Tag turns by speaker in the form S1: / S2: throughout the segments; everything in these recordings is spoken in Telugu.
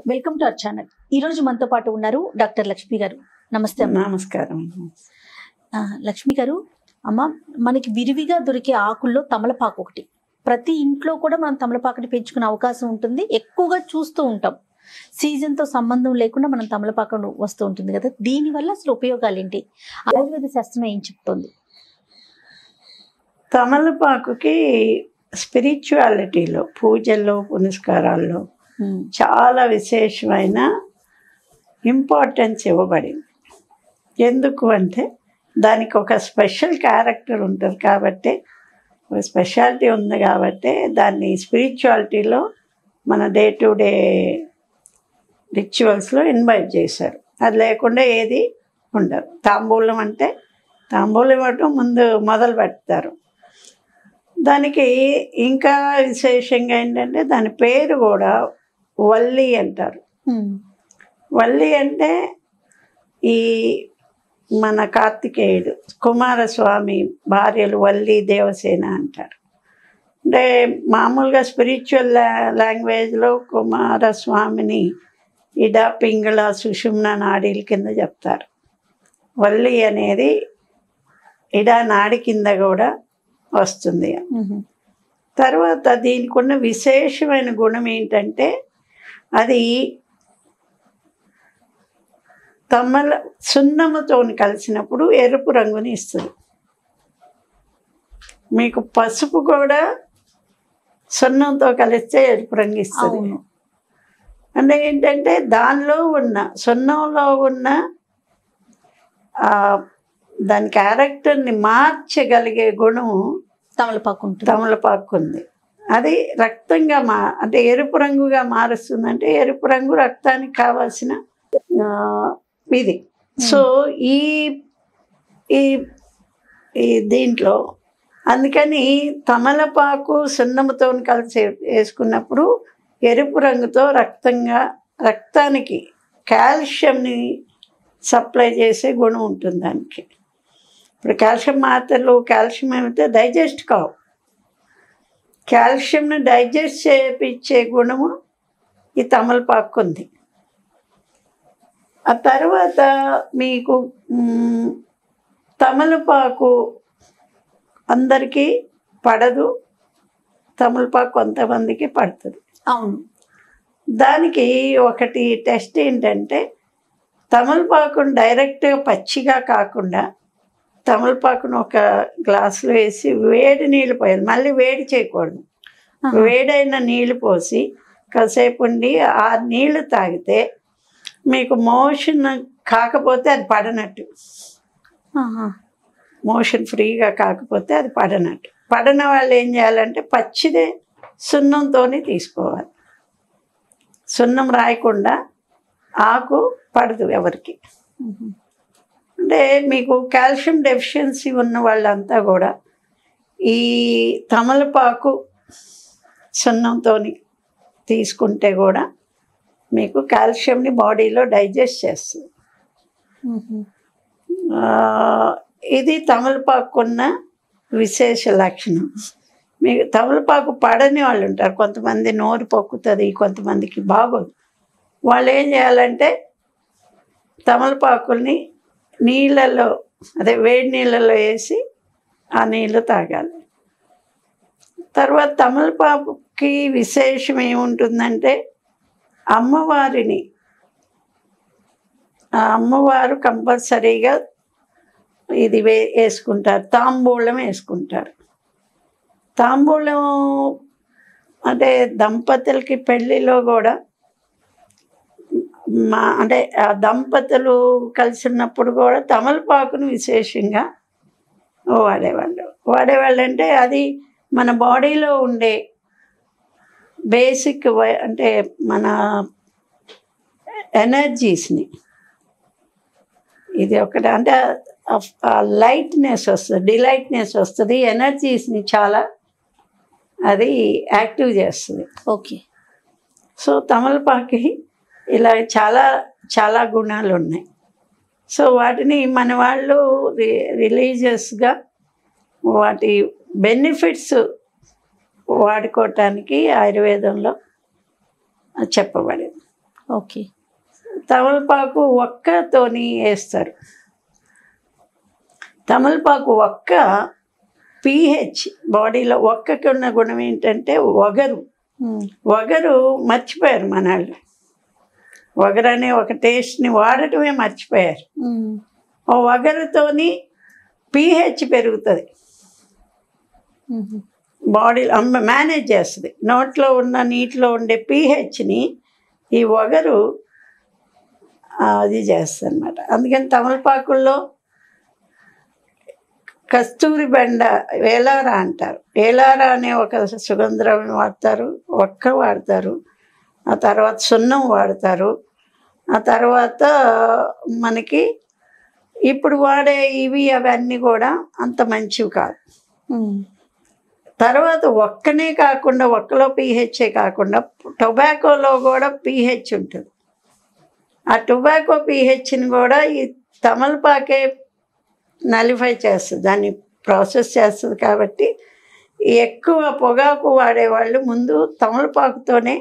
S1: వెల్కమ్ టు అవర్ ఛానల్ ఈ రోజు మనతో పాటు ఉన్నారు డాక్టర్ లక్ష్మి గారు నమస్తే అమ్మ
S2: నమస్కారం
S1: ఆ, లక్ష్మి గారు అమ్మ మనకి విరివిగా దొరికే ఆకుల్లో తమలపాకు ఒకటి ప్రతి ఇంట్లో కూడా మనం తమలపాకుని పెంచుకునే అవకాశం ఉంటుంది ఎక్కువగా చూస్తూ ఉంటాం సీజన్ తో సంబంధం లేకుండా మనం తమలపాకు వస్తూ ఉంటుంది కదా దీనివల్ల అసలు ఉపయోగాలు ఏంటి ఆయుర్వేద శాస్త్రం ఏం చెప్తుంది
S2: తమలపాకుకి స్పిరిచువాలిటీలో పూజల్లో పునస్కారాల్లో
S1: ఉమ్,
S2: చాలా విశేషమైన ఇంపార్టెన్స్ ఇవ్వబడింది ఎందుకు అంటే దానికి ఒక స్పెషల్ క్యారెక్టర్ ఉంటుంది కాబట్టి ఒక స్పెషాలిటీ ఉంది కాబట్టి దాన్ని స్పిరిచువాలిటీలో మన డే టు డే రిచువల్స్లో ఇన్వైట్ చేశారు అది లేకుండా ఏది ఉండదు తాంబూలం అంటే తాంబూలం ఇవ్వటం ముందు మొదలు పెడతారు దానికి ఇంకా విశేషంగా ఏంటంటే దాని పేరు కూడా వల్లి అంటారు
S1: ఉమ్,
S2: వల్లి అంటే ఈ మన కార్తికేయుడు కుమారస్వామి భార్యలు వల్లి దేవసేన అంటారు అంటే మామూలుగా స్పిరిచువల్ లాంగ్వేజ్లో కుమారస్వామిని ఇడ పింగళ సుషుమ్న నాడీల కింద చెప్తారు వల్లి అనేది ఇడ నాడి కింద కూడా వస్తుంది
S1: ఉమ్,
S2: తర్వాత దీనికి ఉన్న విశేషమైన గుణం ఏంటంటే అది తమ్మల సున్నముతో కలిసినప్పుడు ఎరుపు రంగుని ఇస్తుంది మీకు పసుపు కూడా సున్నంతో కలిస్తే ఎరుపు రంగు ఇస్తుంది
S1: అవును
S2: అంటే ఏంటంటే దానిలో ఉన్న సున్నంలో ఉన్న ఆ, దాని క్యారెక్టర్ని మార్చగలిగే గుణం
S1: తమలపాకు ఉంటుంది
S2: తమలపాకు ఉంది అది రక్తంగా మా అంటే ఎరుపు రంగుగా మారుస్తుంది అంటే ఎరుపు రంగు రక్తానికి కావాల్సిన ఆ, ఇది సో ఈ ఈ ఈ దీంట్లో అందుకని తమలపాకు సున్నముతో కలిసి వేసుకున్నప్పుడు ఎరుపు రంగుతో రక్తంగా రక్తానికి కాల్షియంని సప్లై చేసే గుణం ఉంటుంది దానికి ఇప్పుడు కాల్షియం మాత్రలు కాల్షియం ఏమైతే డైజెస్ట్ కావు కాల్షియంని డైజెస్ట్ చేయించే గుణము ఈ తమలపాకు ఉంది ఆ తర్వాత మీకు మ్, తమలపాకు అందరికీ పడదు తమలపాకు కొంతమందికి పడుతుంది
S1: అవును
S2: దానికి ఒకటి టెస్ట్ ఏంటంటే తమలపాకును డైరెక్ట్గా పచ్చిగా కాకుండా తమలపాకును ఒక గ్లాసులో వేసి వేడి నీళ్ళు పోయాలి మళ్ళీ వేడి చేయకూడదు
S1: ఆహా.
S2: వేడైన నీళ్ళు పోసి కాసేపు ఉండి ఆ నీళ్లు తాగితే మీకు మోషన్ కాకపోతే అది పడనట్టు
S1: ఆహా.
S2: మోషన్ ఫ్రీగా కాకపోతే అది పడనట్టు పడన వాళ్ళు ఏం చేయాలంటే పచ్చిదే సున్నంతోనే తీసుకోవాలి సున్నం రాయకుండా ఆకు పడదు ఎవరికి
S1: ఉమ్,
S2: అంటే మీకు కాల్షియం డెఫిషియన్సీ ఉన్న వాళ్ళంతా కూడా ఈ తమలపాకు సున్నంతో తీసుకుంటే కూడా మీకు కాల్షియంని బాడీలో డైజెస్ట్ చేస్తుంది
S1: ఉమ్,
S2: ఆ, ఇది తమలపాకు ఉన్న విశేష లక్షణం మీకు తమలపాకు పడని వాళ్ళు ఉంటారు కొంతమంది నోరు పొక్కుతుంది కొంతమందికి బాగోదు వాళ్ళు ఏం చేయాలంటే తమలపాకుల్ని నీళ్ళలో అదే వేడి నీళ్ళలో వేసి ఆ నీళ్ళు తాగాలి తర్వాత తమలపాకుకి విశేషం ఏముంటుందంటే అమ్మవారిని ఆ అమ్మవారు కంపల్సరీగా ఇది వే వేసుకుంటారు తాంబూలం వేసుకుంటారు తాంబూలం అంటే దంపతులకి పెళ్ళిలో కూడా మా అంటే ఆ దంపతులు కలిసి ఉన్నప్పుడు కూడా తమలపాకును విశేషంగా వాడేవాళ్ళు వాడేవాళ్ళు అంటే అది మన బాడీలో ఉండే బేసిక్ అంటే మన ఎనర్జీస్ని ఇది ఒకటి అంటే లైట్నెస్ వస్తుంది డిలైట్నెస్ వస్తుంది ఎనర్జీస్ని చాలా అది యాక్టివ్ చేస్తుంది
S1: ఓకే
S2: సో తమలపాకి ఇలా చాలా చాలా గుణాలు ఉన్నాయి సో వాటిని మన వాళ్ళు రి రిలీజియస్గా వాటి బెనిఫిట్స్ వాడుకోవటానికి ఆయుర్వేదంలో చెప్పబడింది
S1: ఓకే
S2: తమలపాకు ఒక్కతోని వేస్తారు తమలపాకు ఒక్క పిహెచ్ బాడీలో ఒక్కకి ఉన్న గుణం ఏంటంటే ఒగరు
S1: ఉమ్,
S2: ఒగరు మర్చిపోయారు మన వాళ్ళు ఒగరు అనే ఒక టేస్ట్ని వాడటమే మర్చిపోయారు
S1: ఉమ్,
S2: ఆ ఒగరుతోని పిహెచ్ పెరుగుతుంది
S1: ఉమ్,
S2: బాడీలో అమ్మ మేనేజ్ చేస్తుంది నోట్లో ఉన్న నీటిలో ఉండే పీహెచ్ని ఈ ఒగరు ఆ, అది చేస్తుంది అనమాట అందుకని తమలపాకుల్లో కస్తూరి బెండ వేలారా అంటారు వేలారా అనే ఒక సుగంధం వాడతారు ఒక్క వాడతారు ఆ తర్వాత సున్నం వాడతారు ఆ తర్వాత మనకి ఇప్పుడు వాడే ఇవి అవన్నీ కూడా అంత మంచివి కాదు
S1: ఉమ్,
S2: తర్వాత ఒక్కనే కాకుండా ఒక్కలో పీహెచ్ఏ కాకుండా టొబాకోలో కూడా పీహెచ్ ఉంటుంది ఆ టొబాకో పీహెచ్ని కూడా ఈ తమలపాకే నలిఫై చేస్తుంది దాన్ని ప్రాసెస్ చేస్తుంది కాబట్టి ఎక్కువ పొగాకు వాడేవాళ్ళు ముందు తమలపాకుతోనే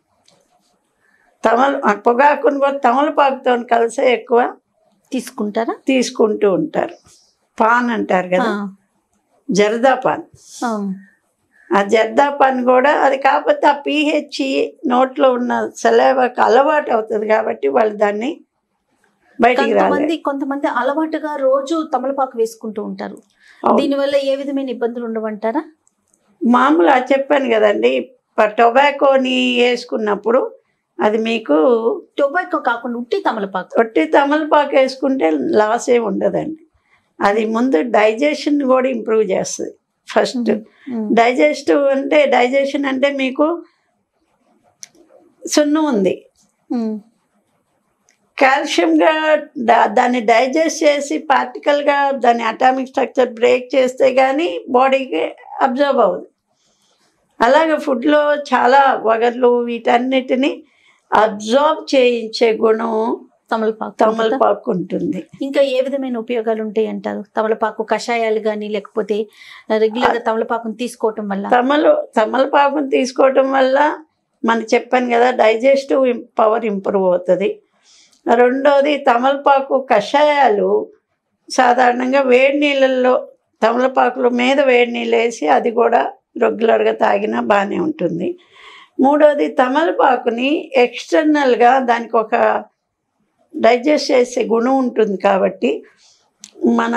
S2: తమల ఆ పొగాకును కూడా తమలపాకుతో కలిసే ఎక్కువ
S1: తీసుకుంటారా
S2: తీసుకుంటూ ఉంటారు పాన్ అంటారు
S1: ఆ,
S2: కదా జర్దా పాన్
S1: ఆ,
S2: ఆ జర్దా పని కూడా అది కాకపోతే ఆ పీహెచ్ నోట్లో ఉన్న సెలవుకి అలవాటు అవుతుంది కాబట్టి వాళ్ళు దాన్ని బయటికి
S1: కొంతమంది
S2: రాలేదు
S1: కొంతమంది అలవాటుగా రోజు తమలపాకు వేసుకుంటూ ఉంటారు
S2: అవును.
S1: దీనివల్ల ఏ విధమైన ఇబ్బందులు ఉండవంటారా
S2: మామూలు అది చెప్పాను కదండి ప- టొబాకోని వేసుకున్నప్పుడు అది మీకు
S1: టొబాకో కాకుండా ఉట్టి తమలపాకు
S2: ఒట్టి తమలపాకు వేసుకుంటే లాస్ ఏమి ఉండదండి అది ముందు డైజెషన్ కూడా ఇంప్రూవ్ చేస్తుంది ఫస్ట్
S1: ఉమ్,
S2: డైజెస్టివ్ అంటే డైజెషన్ అంటే మీకు సున్నం ఉంది
S1: ఉమ్,
S2: కాల్షియంగా దా- దాన్ని డైజెస్ట్ చేసి పార్టికల్గా దాని అటామిక్ స్ట్రక్చర్ బ్రేక్ చేస్తే కానీ బాడీకి అబ్జర్వ్ అవ్వదు అలాగే ఫుడ్లో చాలా వగర్లు వీటన్నిటిని అబ్జర్వ్ చేయించే గుణం
S1: తమలపాకు ఉంటుందా?
S2: తమలపాకు ఉంటుంది
S1: ఇంకా ఏ విధమైన ఉపయోగాలు ఉంటాయి అంటారు తమలపాకు కషాయాలు కానీ లేకపోతే రెగ్యులర్ గా తమలపాకును తీసుకోవటం వల్ల
S2: తమలు తమలపాకును తీసుకోవటం వల్ల మనకి చెప్పాను కదా డైజెస్టివ్ పవర్ ఇంప్రూవ్ అవుతుంది రెండోది తమలపాకు కషాయాలు సాధారణంగా వేడి నీళ్ళల్లో తమలపాకుల మీద వేడి నీళ్ళు వేసి అది కూడా రెగ్యులర్గా తాగినా బాగానే ఉంటుంది మూడోది తమలపాకుని ఎక్స్టర్నల్గా దానికి ఒక డైజెస్ట్ చేసే గుణం ఉంటుంది కాబట్టి మన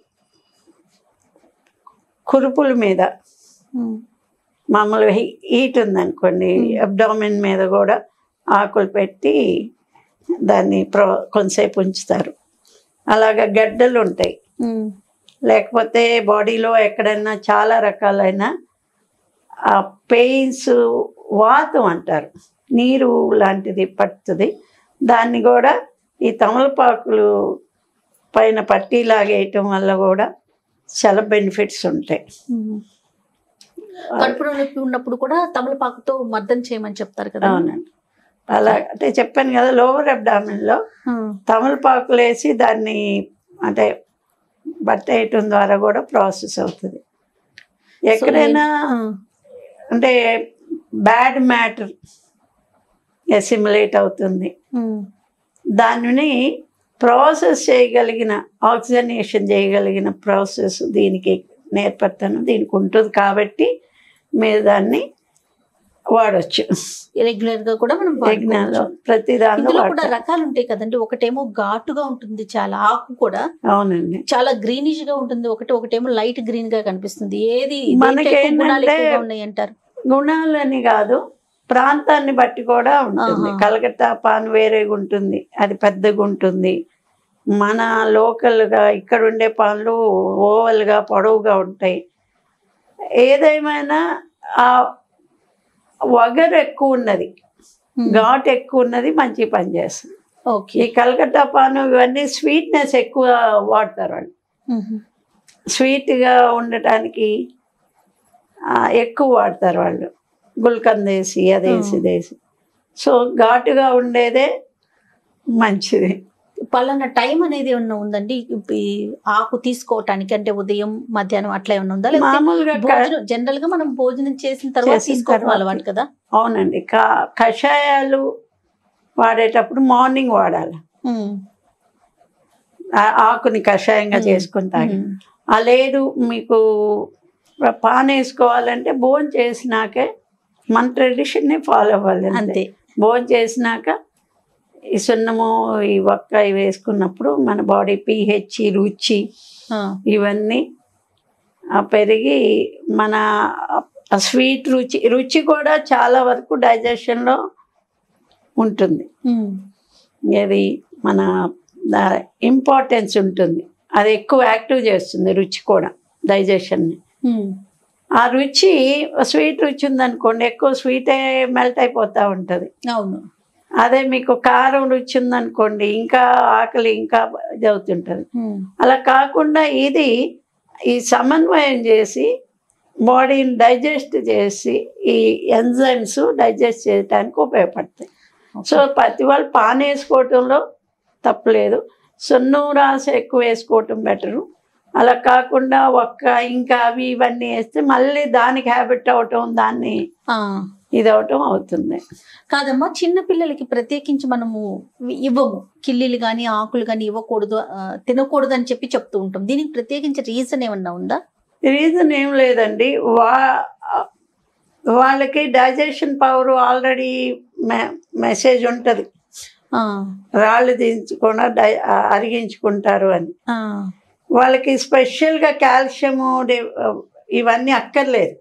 S2: కురుపుల మీద
S1: ఉమ్,
S2: మామూలుగా హీ- హీట్ ఉందనుకోండి
S1: Hmm.
S2: అబ్డామిన్ మీద కూడా ఆకులు పెట్టి దాన్ని ప్రో కొంతసేపు ఉంచుతారు అలాగ గడ్డలు ఉంటాయి
S1: ఉమ్,
S2: లేకపోతే బాడీలో ఎక్కడైనా చాలా రకాలైన ఆ పెయిన్స్ వాతం అంటారు నీరు లాంటిది పడుతుంది దాన్ని కూడా ఈ తమలపాకులు పైన పట్టీలాగా వేయటం వల్ల కూడా చాలా బెనిఫిట్స్ ఉంటాయి
S1: ఉమ్. కడుపులో నొప్పి ఉన్నప్పుడు కూడా తమలపాకుతో మర్దన చేయమని చెప్తారు కదా
S2: అవునండి అలా అంటే చెప్పాను కదా లోవర్ అబ్డామిన్లో
S1: ఉమ్,
S2: తమలపాకులు వేసి దాన్ని అంటే బట్ట వేయటం ద్వారా కూడా ప్రాసెస్ అవుతుంది ఎక్కడైనా
S1: ఉమ్,
S2: అంటే బ్యాడ్ మ్యాటర్ ఎసిములేట్ అవుతుంది
S1: ఉమ్,
S2: దానిని ప్రాసెస్ చేయగలిగిన ఆక్సిజనేషన్ చేయగలిగిన ప్రాసెస్ దీనికి నేర్పడతాను దీనికి ఉంటుంది కాబట్టి మీరు దాన్ని వాడచ్చు
S1: రెగ్యులర్ గా కూడా మనం
S2: యజ్ఞాల్లో
S1: వాడుకోవచ్చు.
S2: ప్రతి దానిలో
S1: ఇందులో కూడా
S2: వాడతాం
S1: రకాలు ఉంటాయి కదండి ఒకటేమో ఘాటుగా ఉంటుంది చాలా ఆకు కూడా
S2: అవునండి
S1: చాలా గ్రీనిష్ గా ఉంటుంది ఒకటి ఒకటేమో లైట్ గ్రీన్ గా కనిపిస్తుంది ఏది
S2: మనకి
S1: దేంట్లో ఎక్కువ గుణాలు
S2: ఏంటంటే-
S1: ఎక్కువగా ఉన్నాయి అంటారు
S2: గుణాలని కాదు ప్రాంతాన్ని బట్టి కూడా ఉంటుంది
S1: ఆహా.
S2: కలకత్తా పాన్ వేరేగా ఉంటుంది అది పెద్దగా ఉంటుంది మన లోకల్గా ఇక్కడ ఉండే పాన్లు ఓవల్గా పొడవుగా ఉంటాయి ఏదేమైనా ఆ వగరు ఎక్కువ ఉన్నది
S1: ఉమ్,
S2: ఘాట్ ఎక్కువ ఉన్నది మంచి పని చేస్తుంది
S1: ఓకే
S2: ఈ కలకత్తా పాను ఇవన్నీ స్వీట్నెస్ ఎక్కువ వాడతారు వాళ్ళు
S1: ఉమ్,
S2: స్వీట్గా ఉండటానికి ఆ, ఎక్కువ వాడతారు వాళ్ళు గుల్కంద్ వేసి అదేసి
S1: ఆ.
S2: ఇదేసి సో ఘాటుగా ఉండేదే మంచిది
S1: పలానా టైం అనేది ఏమన్నా ఉందండి ఈ ఆకు తీసుకోవటానికి అంటే ఉదయం మధ్యాహ్నం అట్లా ఏమన్నా ఉందా లేకపోతే
S2: మామూలుగా క-
S1: భోజనం జనరల్ గా మనం భోజనం చేసిన తర్వాత
S2: చేసిన
S1: తీసుకోవడం
S2: తర్వాత.
S1: అలవాటు కదా
S2: అవునండి కా కషాయాలు వాడేటప్పుడు మార్నింగ్ వాడాలి
S1: ఉమ్.
S2: ఆ- ఆకుని కషాయంగా చేసుకుని తాగి
S1: ఉమ్.
S2: ఆ లేదు మీకు పాన్ వేసుకోవాలంటే భోజనం చేసినాకే మన ట్రెడిషన్ని ఫాలో అవ్వాలి అంతే
S1: అంతే
S2: భోజనం చేసినాక ఈ సున్నము ఈ ఒక్క ఇవి వేసుకున్నప్పుడు మన బాడీ పిహెచ్ రుచి
S1: ఆ.
S2: ఇవన్నీ ఆ పెరిగి మన ఆ స్వీట్ రుచి రుచి కూడా చాలా వరకు డైజెషన్లో ఉంటుంది
S1: ఉమ్.
S2: ఇది మన ఇంపార్టెన్స్ ఉంటుంది అది ఎక్కువ యాక్టివ్ చేస్తుంది రుచి కూడా డైజెషన్ని
S1: ఉమ్.
S2: ఆ రుచి స్వీట్ రుచి ఉందనుకోండి ఎక్కువ స్వీటే మెల్ట్ అయిపోతూ ఉంటుంది
S1: అవును
S2: అదే మీకు కారం రుచి ఉందనుకోండి ఇంకా ఆకలి ఇంకా ఇది అవుతుంటుంది
S1: ఉమ్.
S2: అలా కాకుండా ఇది ఈ సమన్వయం చేసి బాడీని డైజెస్ట్ చేసి ఈ ఎంజైమ్స్ డైజెస్ట్ చేయడానికి ఉపయోగపడతాయి సో ప్రతి వాళ్ళు పాన్ వేసుకోవటంలో తప్పలేదు సున్నం రాసి ఎక్కువ వేసుకోవటం బెటరు అలా కాకుండా ఒక్క ఇంకా అవి ఇవన్నీ వేస్తే మళ్ళీ దానికి హ్యాబిట్ అవటం దాన్ని
S1: ఆ.
S2: ఇది అవటం అవుతుంది
S1: కాదమ్మా చిన్న పిల్లలకి ప్రత్యేకించి మనము ఇవ్వము కిల్లీలు కానీ ఆకులు కానీ ఇవ్వకూడదు ఆ, తినకూడదు అని చెప్పి చెప్తూ ఉంటాం దీనికి ప్రత్యేకించి రీజన్ ఏమన్నా ఉందా
S2: రీజన్ ఏం లేదండి వా వాళ్ళకి డైజెషన్ పవర్ ఆల్రెడీ మెసేజ్ ఉంటుంది
S1: ఆ,
S2: రాళ్ళు దించకుండా డై అరిగించుకుంటారు అని
S1: ఆ,
S2: వాళ్ళకి స్పెషల్గా కాల్షియము డి- ఇవన్నీ అక్కర్లేదు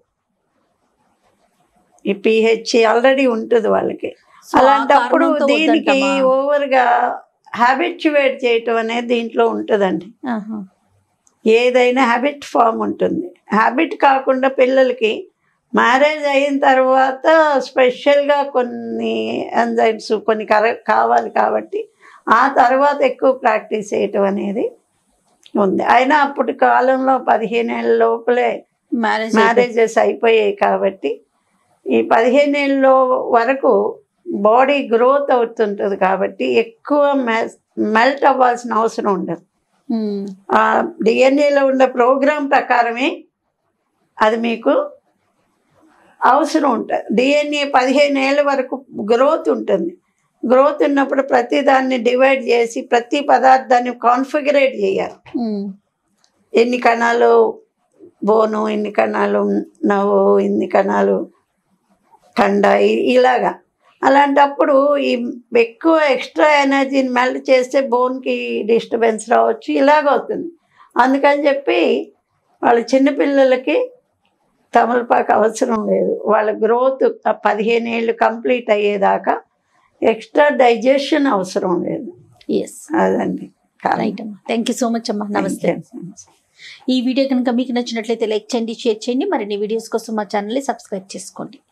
S2: ఈ పిహెచ్ ఆల్రెడీ ఉంటుంది వాళ్ళకి
S1: సో ఆ
S2: అలాంటప్పుడు
S1: కారణంతో
S2: దీనికి
S1: వద్దంటామా?
S2: ఓవర్గా హ్యాబిచ్యువేట్ చేయటం అనేది దీంట్లో ఉంటుందండి
S1: ఆహా.
S2: ఏదైనా హ్యాబిట్ ఫామ్ ఉంటుంది హ్యాబిట్ కాకుండా పిల్లలకి మ్యారేజ్ అయిన తర్వాత స్పెషల్గా కొన్ని ఎంజైమ్స్ కొన్ని కర కావాలి కాబట్టి ఆ తర్వాత ఎక్కువ ప్రాక్టీస్ చేయటం అనేది ఉంది అయినా అప్పటి కాలంలో పదిహేను ఏళ్ళ లోపలే
S1: మ్యారేజ్
S2: మ్యారేజెస్ అయిపోయాయి కాబట్టి ఈ పదిహేను ఏళ్ళ వరకు బాడీ గ్రోత్ అవుతుంటుంది కాబట్టి ఎక్కువ మెల్ట్ అవ్వాల్సిన అవసరం ఉండదు
S1: ఉమ్,
S2: ఆ డిఎన్ఏలో ఉన్న ప్రోగ్రామ్ ప్రకారమే అది మీకు అవసరం ఉంటుంది డిఎన్ఏ పదిహేను ఏళ్ళ వరకు గ్రోత్ ఉంటుంది గ్రోత్ ఉన్నప్పుడు ప్రతి దాన్ని డివైడ్ చేసి ప్రతి పదార్థాన్ని కాన్ఫిగరేట్ చేయాలి
S1: ఉమ్,
S2: ఎన్ని కణాలు బోను ఎన్ని కణాలు నవ్వు ఎన్ని కణాలు కండ ఇ- ఇలాగా అలాంటప్పుడు ఈ ఎక్కువ ఎక్స్ట్రా ఎనర్జీని మెల్ట్ చేస్తే బోన్కి డిస్టర్బెన్స్ రావచ్చు ఇలాగ అవుతుంది అందుకని చెప్పి వాళ్ళ చిన్నపిల్లలకి తమలపాకు అవసరం లేదు వాళ్ళ గ్రోత్ పదిహేను ఏళ్ళు కంప్లీట్ అయ్యేదాకా ఎక్స్ట్రా డైజెషన్ అవసరం లేదు
S1: ఎస్
S2: అదండి కారణం.
S1: రైట్ అమ్మా థ్యాంక్ యూ సో మచ్ అమ్మా నమస్తే
S2: Thank you.
S1: ఈ వీడియో కనుక మీకు నచ్చినట్లయితే లైక్ చేయండి షేర్ చేయండి మరిన్ని వీడియోస్ కోసం మా ఛానల్ని సబ్స్క్రైబ్ చేసుకోండి